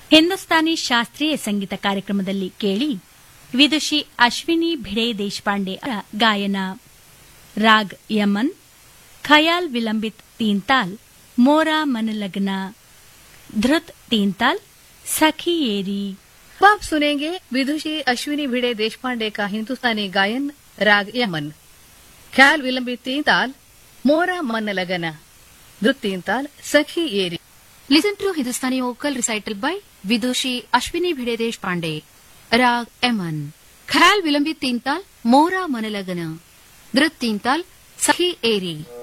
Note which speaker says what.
Speaker 1: ಹಿಂದೂಸ್ತಾನಿ ಶಾಸ್ತ್ರೀಯ ಸಂಗೀತ ಕಾರ್ಯಕ್ರಮದಲ್ಲಿ ಕೇಳಿ ವಿದುಷಿ ಅಶ್ವಿನಿ ಭಿಡೆ ದೇಶಪಾಂಡೆ ಅವರ ಗಾಯನ ರಾಗ್ ಯಮನ್ ಖಯಾಲ್ ವಿಲಂಬಿತ್ ತೀನ್ತಾಲ್ ಮೋರಾ ಮನಲಗ್ನ ಧೃತ್ तीनताल सखी एरी
Speaker 2: अब आप सुनेंगे विदुषी अश्विनी भिड़े देशपांडे का हिंदुस्तानी गायन राग यमन ख्याल विलंबित तीन ताल मोरा मन लगन धृत तीन ताल सखी एरी
Speaker 3: Listen to Hindustani vocal recital by Vidushi Ashwini Bhidedesh Pandey. Rag Eman. Khayal Vilambit Tintal, Mora Manalagana. Dhrit Tintal, Sakhi Eri.